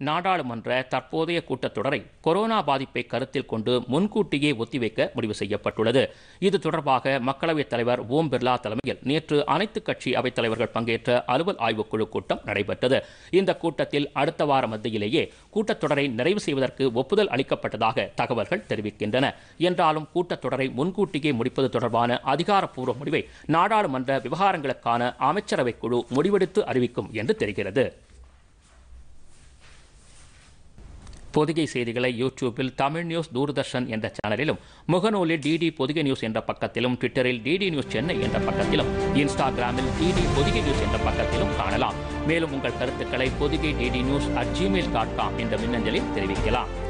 நாடாளுமன்ற தற்போதைய கூட்டத்தொடரை கொரோனா பாதிப்பை கருத்தில் கொண்டு முன்கூட்டியே ஒத்திவைக்க முடிவு செய்யப்பட்டுள்ளது இது தொடர்பாக மக்களவைத் தலைவர் ஓம் பிர்லா தலைமையில் நேற்று அனைத்து கட்சி அவைத் தலைவர்கள் பங்கேற்ற அலுவல் ஆய்வுக்குழு கூட்டம் நடைபெற்றது இந்த கூட்டத்தில் அடுத்த வார மத்தியிலேயே கூட்டத்தொடரை நிறைவு செய்வதற்கு ஒப்புதல் அளிக்கப்பட்டதாக தகவல்கள் தெரிவிக்கின்றன என்றாலும் கூட்டத்தொடரை முன்கூட்டியே முடிப்பது தொடர்பான அதிகாரப்பூர்வ முடிவை நாடாளுமன்ற விவகாரங்களுக்கான அமைச்சரவைக் குழு முடிவெடுத்து அறிவிக்கும் என்று தெரிகிறது பொதிகை செய்திகளை யூடியூபில் தமிழ் நியூஸ் தூர்தர்ஷன் என்ற சேனலிலும் முகநூலில் டிடி பொதிகை நியூஸ் என்ற பக்கத்திலும் ட்விட்டரில் டிடி நியூஸ் சென்னை என்ற பக்கத்திலும் இன்ஸ்டாகிராமில் டிடி பொதிகை நியூஸ் என்ற பக்கத்திலும் காணலாம் மேலும் உங்கள் கருத்துக்களை Podhigai DD news at Gmail dot com என்ற மின்னஞ்சலில் தெரிவிக்கலாம்